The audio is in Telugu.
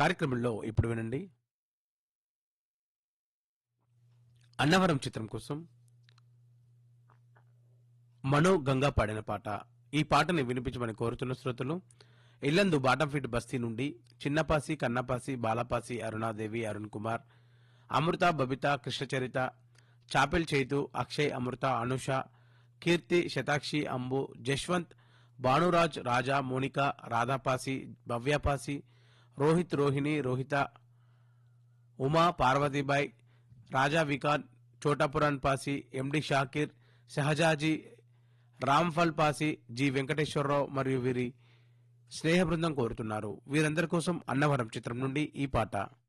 కార్యక్రమంలో ఇప్పుడు వినండి అన్నవరం చిత్రం కోసం మనో గంగా పాడిన పాట ఈ పాటని వినిపించమని కోరుతున్న శ్రోతలు ఇల్లందు బాటంఫిట్ బస్తీ నుండి చిన్నపాసి కన్నపాసి బాలపాసి అరుణాదేవి అరుణ్ కుమార్ అమృత బబిత కృష్ణచరిత చాపెల్ చైతు అక్షయ్ అమృత అనుష కీర్తి శతాక్షి అంబు జశ్వంత్ భానురాజ్ రాజా మోనిక రాధాపాసి భవ్యపాసి రోహిత్ రోహిణి రోహిత ఉమా పార్వతీబాయ్ రాజా వికాన్ చోటాపురాన్ పాసి ఎండి షాకిర్ షహజాజీ రామ్ఫల్ పాసి జి వెంకటేశ్వరరావు మరియు వీరి స్నేహ బృందం కోరుతున్నారు వీరందరి కోసం అన్నవరం చిత్రం నుండి ఈ పాట